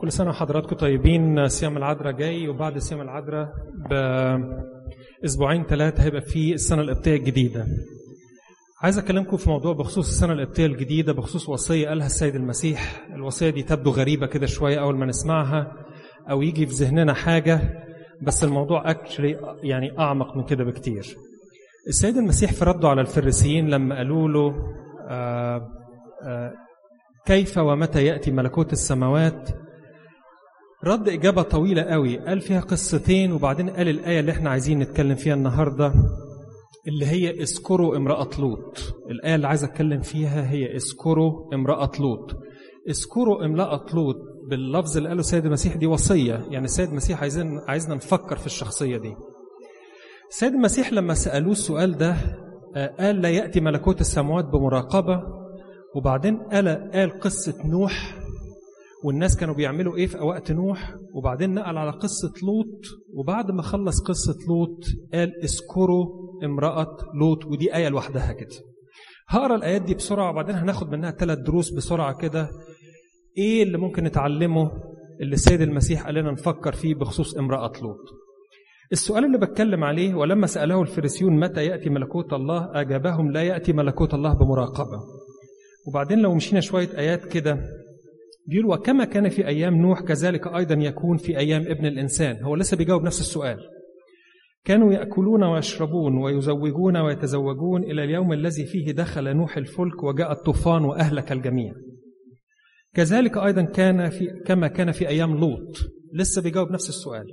كل سنة وحضراتكم طيبين صيام العذراء جاي وبعد صيام العذراء بأسبوعين ثلاثة هيبقى في السنة القبطية الجديدة عايز أكلمكم في موضوع بخصوص السنة القبطية الجديدة بخصوص وصية قالها السيد المسيح الوصية دي تبدو غريبة كده شوية أول ما نسمعها أو يجي في ذهننا حاجة بس الموضوع أكشلي يعني أعمق من كده بكتير السيد المسيح في رده على الفريسيين لما قالوا له آآ آآ كيف ومتى يأتي ملكوت السماوات رد إجابة طويلة قوي قال فيها قصتين وبعدين قال الآية اللي احنا عايزين نتكلم فيها النهاردة اللي هي اذكروا امرأة لوط الآية اللي عايز أتكلم فيها هي اذكروا امرأة لوط اذكروا امرأة لوط باللفظ اللي قاله السيد المسيح دي وصية يعني السيد المسيح عايزين عايزنا نفكر في الشخصية دي السيد المسيح لما سألوه السؤال ده قال لا يأتي ملكوت السماوات بمراقبة وبعدين قال قال قصة نوح والناس كانوا بيعملوا ايه في وقت نوح وبعدين نقل على قصة لوط وبعد ما خلص قصة لوط قال اذكروا امرأة لوط ودي آية لوحدها كده هقرا الآيات دي بسرعة وبعدين هناخد منها ثلاث دروس بسرعة كده ايه اللي ممكن نتعلمه اللي السيد المسيح قال لنا نفكر فيه بخصوص امرأة لوط السؤال اللي بتكلم عليه ولما سأله الفريسيون متى يأتي ملكوت الله أجابهم لا يأتي ملكوت الله بمراقبة وبعدين لو مشينا شوية آيات كده بيقول وكما كان في أيام نوح كذلك أيضا يكون في أيام ابن الإنسان هو لسه بيجاوب نفس السؤال كانوا يأكلون ويشربون ويزوجون ويتزوجون إلى اليوم الذي فيه دخل نوح الفلك وجاء الطوفان وأهلك الجميع كذلك أيضا كان في كما كان في أيام لوط لسه بيجاوب نفس السؤال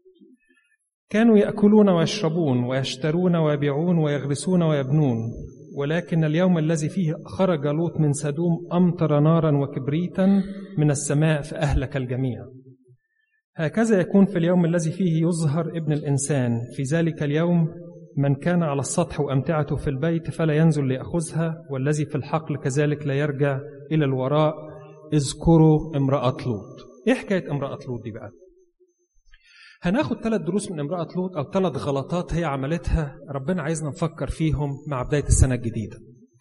كانوا يأكلون ويشربون ويشترون ويبيعون ويغرسون ويبنون ولكن اليوم الذي فيه خرج لوط من سدوم أمطر نارا وكبريتا من السماء فأهلك الجميع هكذا يكون في اليوم الذي فيه يظهر ابن الإنسان في ذلك اليوم من كان على السطح وأمتعته في البيت فلا ينزل ليأخذها والذي في الحقل كذلك لا يرجع إلى الوراء اذكروا امرأة لوط إيه حكاية امرأة لوط دي بقى هناخد ثلاث دروس من امرأة لوط أو ثلاث غلطات هي عملتها ربنا عايزنا نفكر فيهم مع بداية السنة الجديدة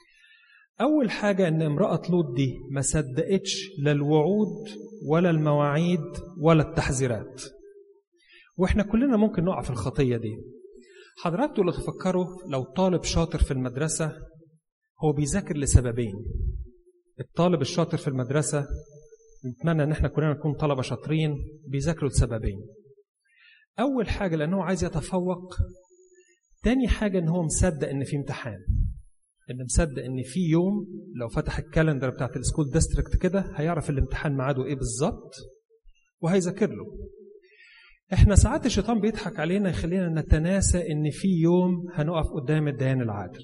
أول حاجة إن امرأة لوط دي ما صدقتش لا الوعود ولا المواعيد ولا التحذيرات وإحنا كلنا ممكن نقع في الخطية دي حضراتكم لو تفكروا لو طالب شاطر في المدرسة هو بيذاكر لسببين الطالب الشاطر في المدرسة نتمنى ان احنا كلنا نكون طلبة شاطرين بيذاكروا لسببين أول حاجة لأنه عايز يتفوق تاني حاجة إن هو مصدق إن في امتحان إن مصدق إن في يوم لو فتح الكالندر بتاعت السكول ديستريكت كده هيعرف الامتحان ميعاده إيه بالظبط وهيذاكر له إحنا ساعات الشيطان بيضحك علينا يخلينا نتناسى إن في يوم هنقف قدام الديان العادل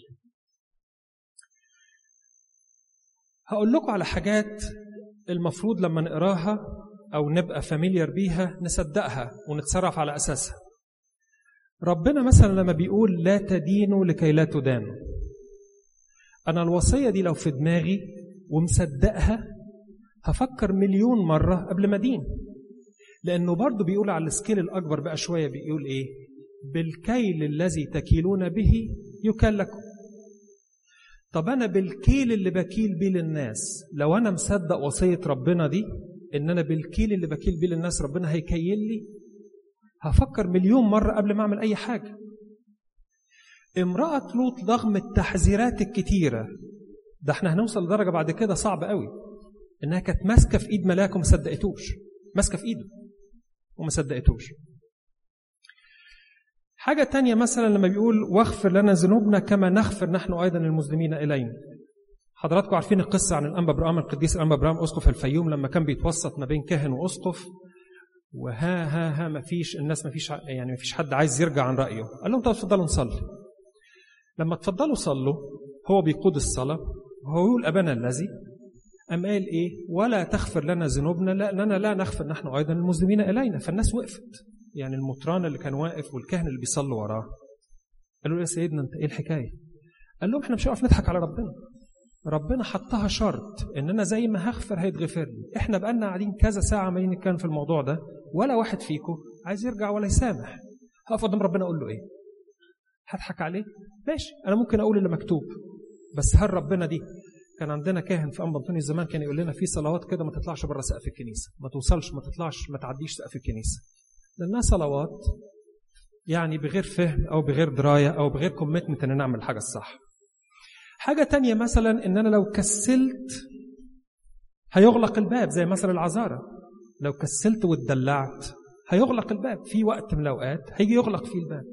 هقول لكم على حاجات المفروض لما نقراها أو نبقى فاميليار بيها نصدقها ونتصرف على أساسها ربنا مثلا لما بيقول لا تدينوا لكي لا تدانوا أنا الوصية دي لو في دماغي ومصدقها هفكر مليون مرة قبل ما أدين لأنه برضه بيقول على السكيل الأكبر بقى شوية بيقول إيه بالكيل الذي تكيلون به يكال لكم طب أنا بالكيل اللي بكيل بيه للناس لو أنا مصدق وصية ربنا دي ان انا بالكيل اللي بكيل بيه للناس ربنا هيكيل لي هفكر مليون مرة قبل ما اعمل اي حاجة امرأة لوط رغم التحذيرات الكتيرة ده احنا هنوصل لدرجة بعد كده صعب قوي انها كانت ماسكة في ايد ملاك وما صدقتوش ماسكة في ايده وما صدقتوش حاجة تانية مثلا لما بيقول واغفر لنا ذنوبنا كما نغفر نحن أيضا المذنبين إلينا حضراتكم عارفين القصة عن الأنبا برام القديس الأنبا برام أسقف الفيوم لما كان بيتوسط ما بين كاهن وأسقف وها ها ها ما فيش الناس ما فيش يعني ما فيش حد عايز يرجع عن رأيه قال لهم طب اتفضلوا نصلي لما اتفضلوا صلوا هو بيقود الصلاة وهو يقول أبانا الذي أم قال إيه ولا تغفر لنا ذنوبنا لأننا لا نغفر نحن أيضا المسلمين إلينا فالناس وقفت يعني المطران اللي كان واقف والكاهن اللي بيصلوا وراه قالوا له يا سيدنا أنت إيه الحكاية قال لهم احنا مش هنقف نضحك على ربنا ربنا حطها شرط ان انا زي ما هغفر هيتغفر لي احنا بقالنا قاعدين كذا ساعه عمالين نتكلم في الموضوع ده ولا واحد فيكم عايز يرجع ولا يسامح هقف قدام ربنا اقول له ايه هضحك عليه ماشي انا ممكن اقول اللي مكتوب بس هل ربنا دي كان عندنا كاهن في أنبا أنطوني زمان كان يقول لنا في صلوات كده ما تطلعش بره سقف الكنيسة ما توصلش ما تطلعش ما تعديش سقف الكنيسة لأنها صلوات يعني بغير فهم أو بغير دراية أو بغير كوميتمنت إن نعمل الحاجة الصح حاجة تانية مثلا إن أنا لو كسلت هيغلق الباب زي مثل العذارة لو كسلت واتدلعت هيغلق الباب في وقت من الأوقات هيجي يغلق فيه الباب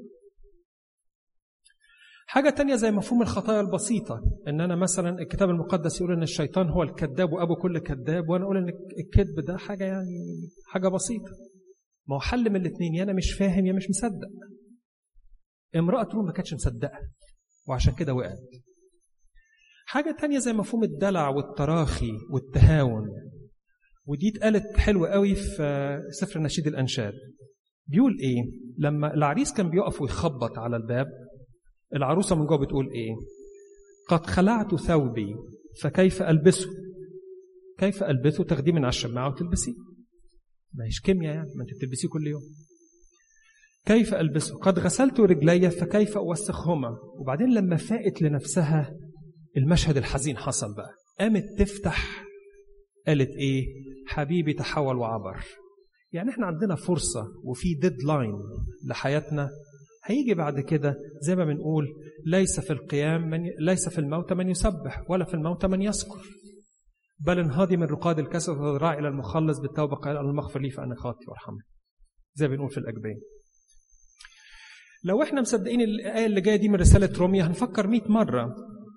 حاجة تانية زي مفهوم الخطايا البسيطة إن أنا مثلا الكتاب المقدس يقول إن الشيطان هو الكذاب وأبو كل كذاب وأنا أقول إن الكذب ده حاجة يعني حاجة بسيطة ما هو حل من الاثنين يا أنا مش فاهم يا مش مصدق امرأة روم ما كانتش مصدقة وعشان كده وقعت حاجة تانية زي مفهوم الدلع والتراخي والتهاون ودي اتقالت حلوة قوي في سفر نشيد الأنشاد بيقول إيه لما العريس كان بيقف ويخبط على الباب العروسة من جوه بتقول إيه قد خلعت ثوبي فكيف ألبسه كيف ألبسه تاخديه من على الشماعة وتلبسيه ما هيش كيمياء يعني ما انت بتلبسيه كل يوم كيف ألبسه قد غسلت رجلي فكيف أوسخهما وبعدين لما فاقت لنفسها المشهد الحزين حصل بقى قامت تفتح قالت ايه حبيبي تحول وعبر يعني احنا عندنا فرصة وفي ديدلاين لحياتنا هيجي بعد كده زي ما بنقول ليس في القيام من ليس في الموت من يسبح ولا في الموت من يذكر بل انهضي من رقاد الكسر وذراع الى المخلص بالتوبه قال المغفر لي فانا خاطي وارحمني زي ما بنقول في الاجبين لو احنا مصدقين الايه اللي جايه دي من رساله روميا هنفكر 100 مره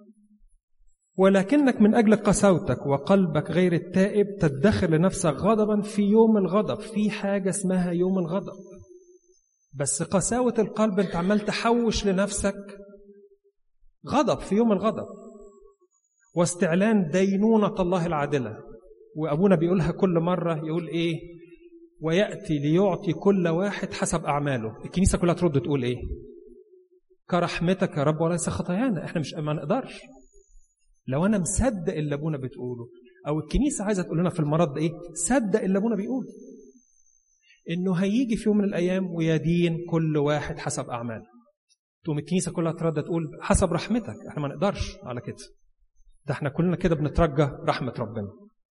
ولكنك من أجل قساوتك وقلبك غير التائب تدخر لنفسك غضبا في يوم الغضب في حاجة اسمها يوم الغضب بس قساوة القلب انت عمال تحوش لنفسك غضب في يوم الغضب واستعلان دينونة الله العادلة وأبونا بيقولها كل مرة يقول إيه ويأتي ليعطي كل واحد حسب أعماله الكنيسة كلها ترد تقول إيه كرحمتك يا رب وليس خطايانا احنا مش ما نقدرش لو انا مصدق اللي ابونا بتقوله او الكنيسه عايزه تقول لنا في المرض ده ايه صدق اللي ابونا بيقوله انه هيجي في يوم من الايام ويدين كل واحد حسب اعماله تقوم الكنيسه كلها ترد تقول حسب رحمتك احنا ما نقدرش على كده ده احنا كلنا كده بنترجى رحمه ربنا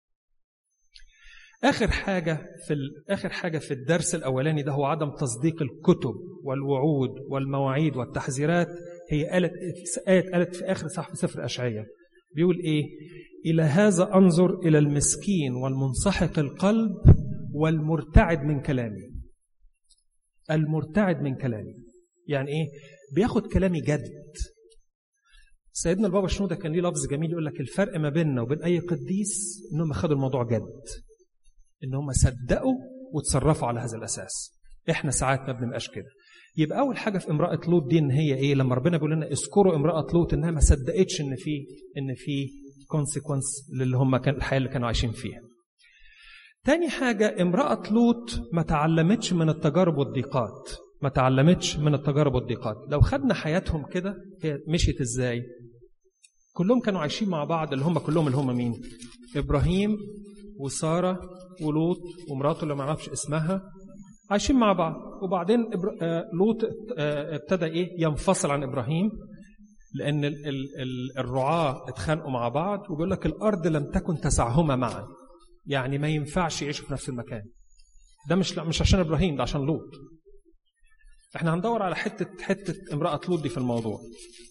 اخر حاجه في اخر حاجه في الدرس الاولاني ده هو عدم تصديق الكتب والوعود والمواعيد والتحذيرات هي قالت آية قالت في اخر صح في سفر اشعياء بيقول ايه الى هذا انظر الى المسكين والمنسحق القلب والمرتعد من كلامي المرتعد من كلامي يعني ايه بياخد كلامي جد سيدنا البابا شنودة كان ليه لفظ جميل يقول لك الفرق ما بيننا وبين اي قديس انهم اخذوا الموضوع جد ان هم صدقوا وتصرفوا على هذا الاساس احنا ساعات ما بنبقاش كده يبقى اول حاجه في امراه لوط دي ان هي ايه لما ربنا بيقول لنا اذكروا امراه لوط انها ما صدقتش ان في ان في كونسيكونس للي هم كان الحياه اللي كانوا عايشين فيها تاني حاجة امرأة لوط ما تعلمتش من التجارب والضيقات ما تعلمتش من التجارب والضيقات لو خدنا حياتهم كده هي مشيت ازاي كلهم كانوا عايشين مع بعض اللي هم كلهم اللي هم مين إبراهيم وسارة ولوط ومراته اللي ما اعرفش اسمها عايشين مع بعض وبعدين لوط ابتدى ايه ينفصل عن ابراهيم لان ال ال ال الرعاة اتخانقوا مع بعض وبيقول لك الارض لم تكن تسعهما معا يعني ما ينفعش يعيشوا في نفس المكان ده مش مش عشان ابراهيم ده عشان لوط احنا هندور على حته حته امراه لوط دي في الموضوع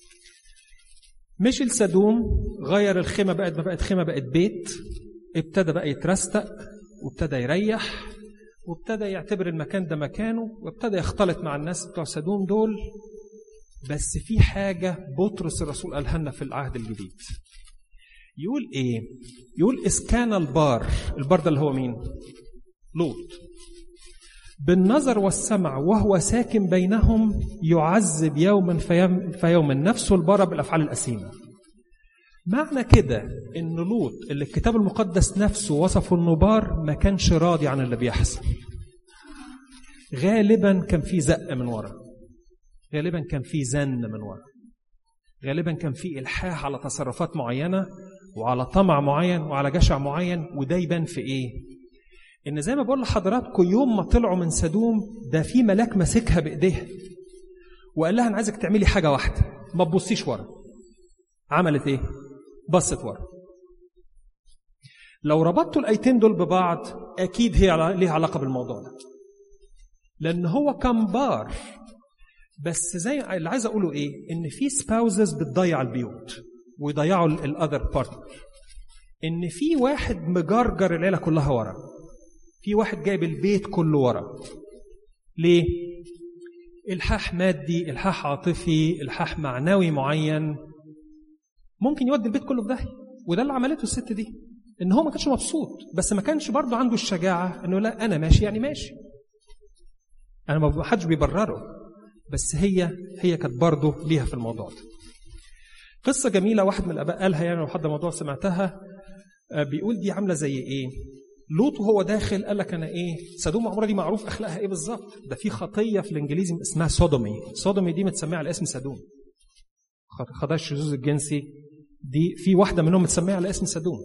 مشي لسدوم غير الخيمه بقت ما بقت خيمه بقت بيت ابتدى بقى يترستق وابتدى يريح وابتدى يعتبر المكان ده مكانه وابتدى يختلط مع الناس بتوع سدوم دول بس في حاجة بطرس الرسول قالها لنا في العهد الجديد يقول ايه يقول إذ كان البار البار ده اللي هو مين لوط بالنظر والسمع وهو ساكن بينهم يعذب يوما فيوم فيوما نفسه البار بالأفعال الأثيمة معنى كده ان لوط اللي الكتاب المقدس نفسه وصفه النبار ما كانش راضي عن اللي بيحصل غالبا كان في زق من ورا غالبا كان في زن من ورا غالبا كان في الحاح على تصرفات معينه وعلى طمع معين وعلى جشع معين وده يبان في ايه ان زي ما بقول لحضراتكم يوم ما طلعوا من سدوم ده في ملاك ماسكها بايديها وقال لها انا عايزك تعملي حاجه واحده ما تبصيش ورا عملت ايه بصت ورا لو ربطتوا الايتين دول ببعض اكيد هي ليها علاقه بالموضوع ده لان هو كان بار بس زي اللي عايز اقوله ايه ان في سباوزز بتضيع البيوت ويضيعوا الاذر بارتنر ان في واحد مجرجر العيله كلها ورا في واحد جايب البيت كله ورا ليه الحاح مادي الحاح عاطفي الحاح معنوي معين ممكن يودي البيت كله في داهيه وده اللي عملته الست دي ان هو ما كانش مبسوط بس ما كانش برضه عنده الشجاعه انه لا انا ماشي يعني ماشي انا ما حدش بيبرره بس هي هي كانت برضه ليها في الموضوع ده قصة جميلة واحد من الآباء قالها يعني لو حد موضوع سمعتها بيقول دي عاملة زي إيه؟ لوط وهو داخل قال لك أنا إيه؟ سدوم وعمورة دي معروف أخلاقها إيه بالظبط؟ ده في خطية في الإنجليزي اسمها سودومي، سودومي دي متسمية على اسم سدوم. خطايا الشذوذ الجنسي دي في واحدة منهم متسمية على اسم سدوم.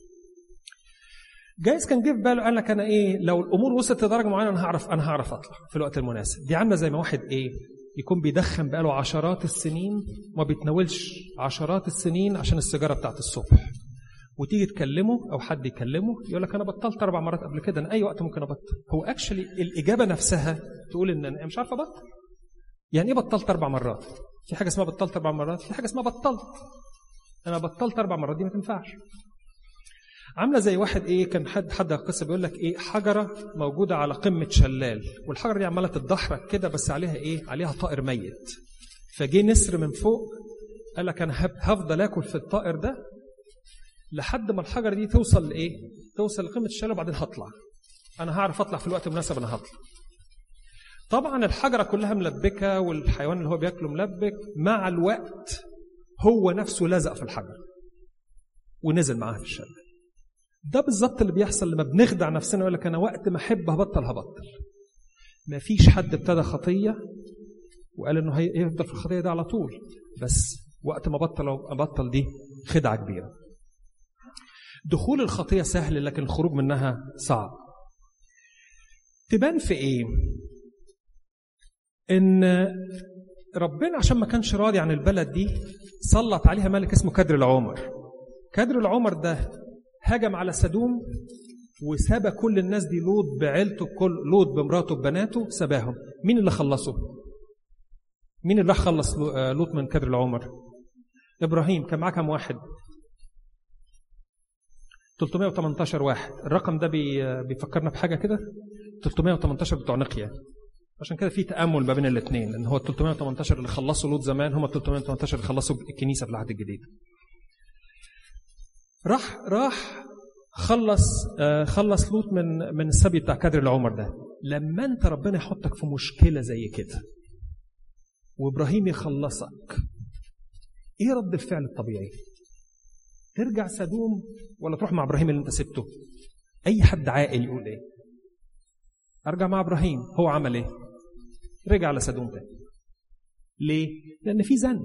جايز كان جه في باله قال لك انا ايه لو الامور وصلت لدرجه معينه انا هعرف انا هعرف اطلع في الوقت المناسب دي عامله زي ما واحد ايه يكون بيدخن بقاله عشرات السنين وما بيتناولش عشرات السنين عشان السيجاره بتاعت الصبح وتيجي تكلمه او حد يكلمه يقول لك انا بطلت اربع مرات قبل كده انا اي وقت ممكن ابطل هو اكشلي الاجابه نفسها تقول ان انا مش عارف ابطل يعني ايه بطلت اربع مرات في حاجه اسمها بطلت اربع مرات في حاجه اسمها بطلت انا بطلت اربع مرات دي ما تنفعش عامله زي واحد ايه كان حد حد القصه بيقول لك ايه حجره موجوده على قمه شلال والحجره دي عماله تتدحرج كده بس عليها ايه عليها طائر ميت فجه نسر من فوق قال لك انا هفضل اكل في الطائر ده لحد ما الحجره دي توصل لايه توصل لقمه الشلال وبعدين هطلع انا هعرف اطلع في الوقت المناسب انا هطلع طبعا الحجره كلها ملبكه والحيوان اللي هو بياكله ملبك مع الوقت هو نفسه لزق في الحجر ونزل معاها في الشلال ده بالظبط اللي بيحصل لما بنخدع نفسنا يقول لك انا وقت ما احب هبطل هبطل ما فيش حد ابتدى خطيه وقال انه هيفضل في الخطيه دي على طول بس وقت ما بطل ابطل دي خدعه كبيره دخول الخطيه سهل لكن الخروج منها صعب تبان في ايه ان ربنا عشان ما كانش راضي عن البلد دي سلط عليها ملك اسمه كدر العمر كدر العمر ده هجم على سدوم وساب كل الناس دي لوط بعيلته كل لوط بمراته ببناته سباهم مين اللي خلصه مين اللي راح خلص لوط من كدر العمر ابراهيم كان معاه كام واحد 318 واحد الرقم ده بيفكرنا بحاجه كده 318 بتوع نقيه عشان كده في تامل ما بين الاثنين لان هو 318 اللي خلصوا لوط زمان هم 318 اللي خلصوا الكنيسه في العهد الجديد راح راح خلص آه خلص لوط من من السبي بتاع كدر العمر ده لما انت ربنا يحطك في مشكله زي كده وابراهيم يخلصك ايه رد الفعل الطبيعي ترجع سدوم ولا تروح مع ابراهيم اللي انت سبته اي حد عاقل يقول ايه ارجع مع ابراهيم هو عمل ايه رجع على سدوم تاني ليه لان في ذنب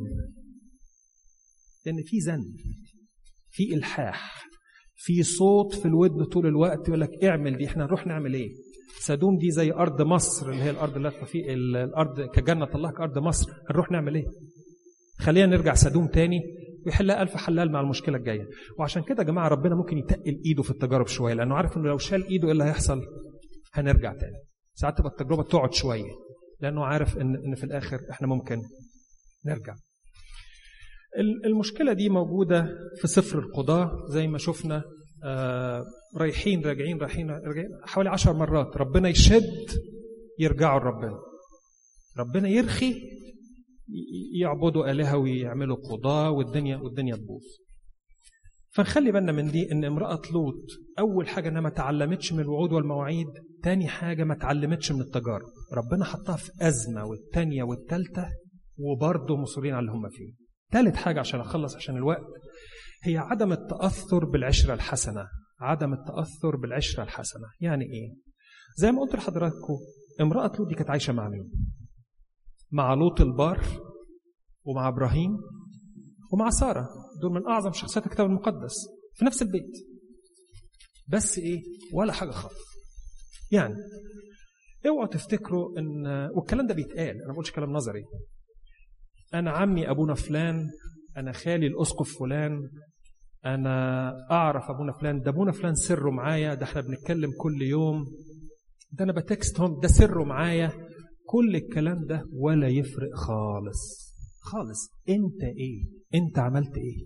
لان في ذنب في الحاح في صوت في الودن طول الوقت يقول لك اعمل دي احنا نروح نعمل ايه سدوم دي زي ارض مصر اللي هي الارض اللي في الارض كجنه الله كارض مصر هنروح نعمل ايه خلينا نرجع سدوم تاني ويحلها ألف حلال مع المشكلة الجاية وعشان كده يا جماعة ربنا ممكن يتقل إيده في التجارب شوية لأنه عارف إنه لو شال إيده إيه اللي هيحصل هنرجع تاني ساعات تبقى التجربة تقعد شوية لأنه عارف إن, إن في الآخر إحنا ممكن نرجع المشكلة دي موجودة في سفر القضاة زي ما شفنا آه رايحين راجعين رايحين راجعين حوالي عشر مرات ربنا يشد يرجعوا لربنا ربنا يرخي يعبدوا آلهة ويعملوا قضاة والدنيا والدنيا تبوظ فنخلي بالنا من دي ان امرأة لوط أول حاجة انها ما تعلمتش من الوعود والمواعيد تاني حاجة ما تعلمتش من التجارب ربنا حطها في أزمة والتانية والتالتة وبرضه مصرين على اللي هم فيه ثالث حاجة عشان أخلص عشان الوقت هي عدم التأثر بالعشرة الحسنة عدم التأثر بالعشرة الحسنة يعني إيه؟ زي ما قلت لحضراتكم امرأة لوط دي كانت عايشة مع مين؟ مع لوط البار ومع إبراهيم ومع سارة دول من أعظم شخصيات الكتاب المقدس في نفس البيت بس إيه؟ ولا حاجة خالص يعني اوعوا تفتكروا ان والكلام ده بيتقال انا ما بقولش كلام نظري أنا عمي أبونا فلان أنا خالي الأسقف فلان انا اعرف ابونا فلان ده ابونا فلان سره معايا ده احنا بنتكلم كل يوم ده انا بتكستهم ده سره معايا كل الكلام ده ولا يفرق خالص خالص انت ايه انت عملت ايه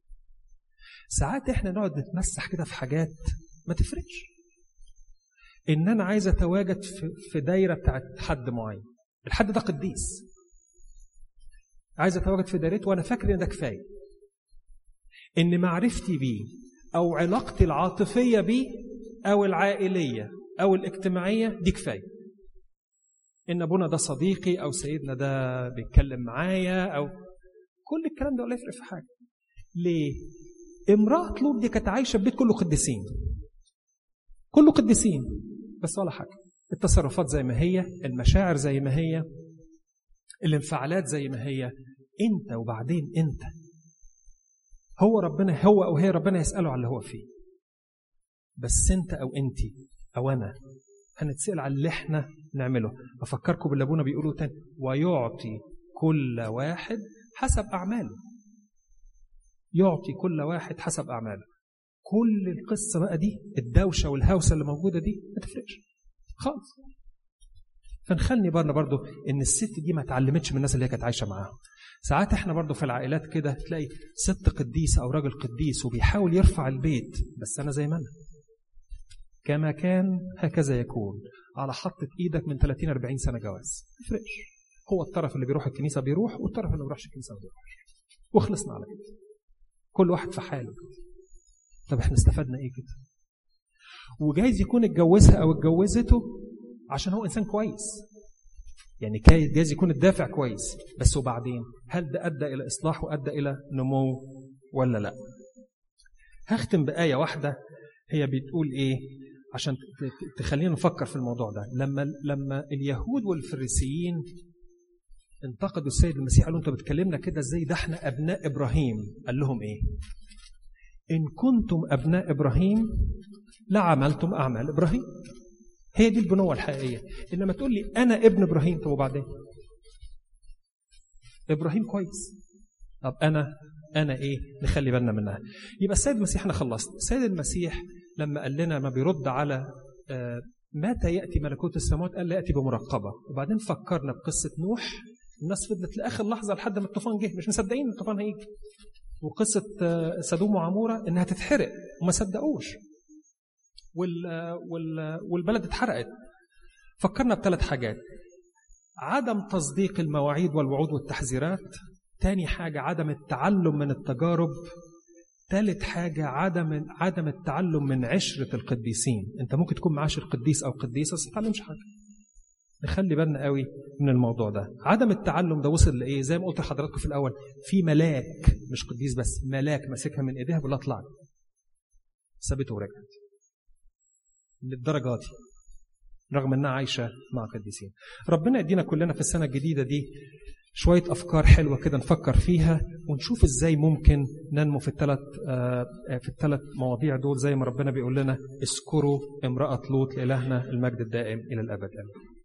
ساعات احنا نقعد نتمسح كده في حاجات ما تفرقش ان انا عايز اتواجد في دايره بتاعت حد معين الحد ده قديس عايز اتواجد في دايرته وانا فاكر ان ده كفايه ان معرفتي بيه او علاقتي العاطفيه بيه او العائليه او الاجتماعيه دي كفايه ان ابونا ده صديقي او سيدنا ده بيتكلم معايا او كل الكلام ده ولا يفرق في حاجه ليه امراه لوط دي كانت عايشه في بيت كله قديسين كله قديسين بس ولا حاجه التصرفات زي ما هي المشاعر زي ما هي الانفعالات زي ما هي انت وبعدين انت هو ربنا هو او هي ربنا يساله على اللي هو فيه بس انت او انت او انا هنتسال على اللي احنا نعمله افكركم باللي ابونا بيقولوا تاني ويعطي كل واحد حسب اعماله يعطي كل واحد حسب اعماله كل القصه بقى دي الدوشه والهوسه اللي موجوده دي ما تفرقش خالص فنخلني بالنا برضو ان الست دي ما اتعلمتش من الناس اللي هي كانت عايشه معاهم ساعات احنا برضو في العائلات كده تلاقي ست قديسه او راجل قديس وبيحاول يرفع البيت بس انا زي ما انا كما كان هكذا يكون على حطة ايدك من 30 40 سنه جواز ما يفرقش هو الطرف اللي بيروح الكنيسه بيروح والطرف اللي ما بيروحش الكنيسه ما بيروحش وخلصنا على كده كل واحد في حاله طب احنا استفدنا ايه كده وجايز يكون اتجوزها او اتجوزته عشان هو انسان كويس يعني جايز يكون الدافع كويس بس وبعدين هل ده ادى الى اصلاح وادى الى نمو ولا لا هختم بايه واحده هي بتقول ايه عشان تخلينا نفكر في الموضوع ده لما لما اليهود والفريسيين انتقدوا السيد المسيح قالوا انت بتكلمنا كده ازاي ده احنا ابناء ابراهيم قال لهم ايه ان كنتم ابناء ابراهيم لعملتم اعمال ابراهيم هي دي البنوة الحقيقية إنما تقول لي أنا ابن إبراهيم طب وبعدين إبراهيم كويس طب أنا أنا إيه نخلي بالنا منها يبقى السيد المسيح أنا خلصت السيد المسيح لما قال لنا ما بيرد على آه متى يأتي ملكوت السماوات قال لا يأتي بمراقبة وبعدين فكرنا بقصة نوح الناس فضلت لآخر لحظة لحد ما الطوفان جه مش مصدقين الطوفان هيجي وقصة آه سدوم وعمورة إنها تتحرق وما صدقوش وال وال والبلد اتحرقت فكرنا بثلاث حاجات عدم تصديق المواعيد والوعود والتحذيرات تاني حاجة عدم التعلم من التجارب ثالث حاجة عدم عدم التعلم من عشرة القديسين انت ممكن تكون معاشر قديس او قديسة بس ما تتعلمش حاجة نخلي بالنا قوي من الموضوع ده عدم التعلم ده وصل لايه زي ما قلت لحضراتكم في الاول في ملاك مش قديس بس ملاك ماسكها من ايديها بيقول لها اطلعي سابته ورجعت للدرجة دي رغم انها عايشه مع قديسين. ربنا يدينا كلنا في السنه الجديده دي شويه افكار حلوه كده نفكر فيها ونشوف ازاي ممكن ننمو في الثلاث في الثلاث مواضيع دول زي ما ربنا بيقول لنا اذكروا امراه لوط لالهنا المجد الدائم الى الابد امين.